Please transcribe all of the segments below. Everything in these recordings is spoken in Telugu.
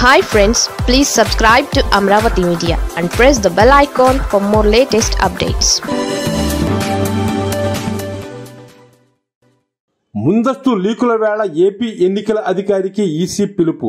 hi friends please subscribe to Amaravati media and press the bell icon for more latest updates ముందస్తు లీకుల వేళ ఏపీ ఎన్నికల అధికారికి ఈసీ పిలుపు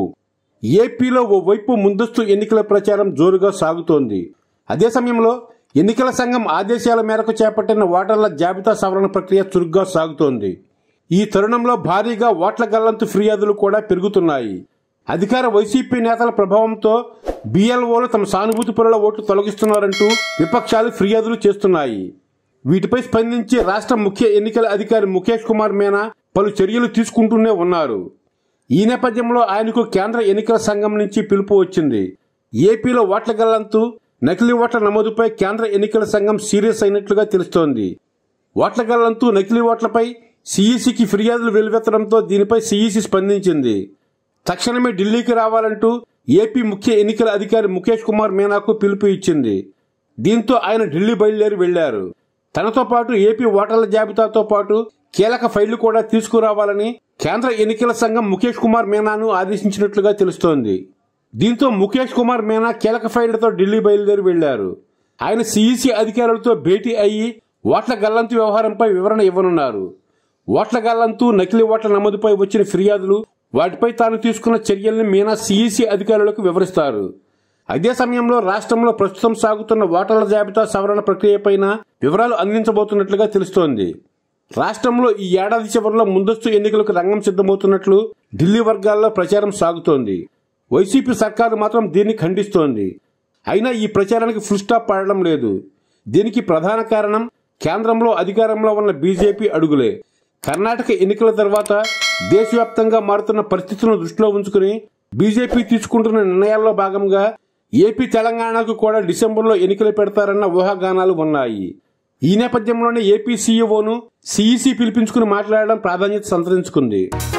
ఏపీలో ఓవైపు ముందస్తు ఎన్నికల ప్రచారం జోరుగా సాగుతోంది అదే సమయంలో ఎన్నికల సంఘం ఆదేశాల మేరకు చేపట్టిన ఓటర్ల జాబితా సవరణ ప్రక్రియ చురుగ్గా సాగుతోంది ఈ తరుణంలో భారీగా ఓట్ల గల్లంతు ఫిర్యాదులు కూడా పెరుగుతున్నాయి అధికార వైసీపీ నేతల ప్రభావంతో బీఎల్ఓలు తమ సానుభూతి పరుల ఓట్లు తొలగిస్తున్నారంటూ విపక్షాలు ఫిర్యాదులు చేస్తున్నాయి వీటిపై స్పందించి రాష్ట్ర ముఖ్య ఎన్నికల అధికారి ముఖేష్ కుమార్ మీనా పలు చర్యలు తీసుకుంటూనే ఉన్నారు ఈ నేపథ్యంలో ఆయనకు కేంద్ర ఎన్నికల సంఘం నుంచి పిలుపు వచ్చింది ఏపీలో ఓట్ల గల్లంతు నకిలీ ఓట్ల నమోదుపై కేంద్ర ఎన్నికల సంఘం సీరియస్ అయినట్లుగా తెలుస్తోంది ఓట్ల గల్లంతు నకిలీ ఓట్లపై సీఈసీకి ఫిర్యాదులు వెలువెత్తడంతో దీనిపై సీఈసీ స్పందించింది తక్షణమే ఢిల్లీకి రావాలంటూ ఏపీ ముఖ్య ఎన్నికల అధికారి ముఖేష్ కుమార్ మీనాకు పిలుపు ఇచ్చింది దీంతో ఆయన ఢిల్లీ బయలుదేరి వెళ్లారు తనతో పాటు ఏపీ ఓటర్ల జాబితాతో పాటు కీలక ఫైళ్లు కూడా తీసుకురావాలని కేంద్ర ఎన్నికల సంఘం ముఖేష్ కుమార్ మీనాను ఆదేశించినట్లుగా తెలుస్తోంది దీంతో ముఖేష్ కుమార్ మీనా కీలక ఫైళ్లతో ఢిల్లీ బయలుదేరి వెళ్లారు ఆయన సీఈసీ అధికారులతో భేటీ అయ్యి ఓట్ల గల్లంతు వ్యవహారంపై వివరణ ఇవ్వనున్నారు ఓట్ల గల్లంతు నకిలీ ఓట్ల నమోదుపై వచ్చిన ఫిర్యాదులు వాటిపై తాను తీసుకున్న చర్యల్ని మీనా సీఈసీ అధికారులకు వివరిస్తారు అదే సమయంలో రాష్ట్రంలో ప్రస్తుతం సాగుతున్న ఓటర్ల జాబితా సవరణ ప్రక్రియపైన వివరాలు అందించబోతున్నట్లుగా తెలుస్తోంది రాష్ట్రంలో ఈ ఏడాది చివరిలో ముందస్తు ఎన్నికలకు రంగం సిద్ధమవుతున్నట్లు ఢిల్లీ వర్గాల్లో ప్రచారం సాగుతోంది వైసీపీ సర్కారు మాత్రం దీన్ని ఖండిస్తోంది అయినా ఈ ప్రచారానికి ఫుల్ స్టాప్ పడడం లేదు దీనికి ప్రధాన కారణం కేంద్రంలో అధికారంలో ఉన్న బీజేపీ అడుగులే కర్ణాటక ఎన్నికల తర్వాత దేశవ్యాప్తంగా మారుతున్న పరిస్థితులను దృష్టిలో ఉంచుకుని బీజేపీ తీసుకుంటున్న నిర్ణయాల్లో భాగంగా ఏపీ తెలంగాణకు కూడా డిసెంబర్లో ఎన్నికలు పెడతారన్న ఊహాగానాలు ఉన్నాయి ఈ నేపథ్యంలోనే ఏపీ సీఈఓను సీఈసీ పిలిపించుకుని మాట్లాడడం ప్రాధాన్యత సంతరించుకుంది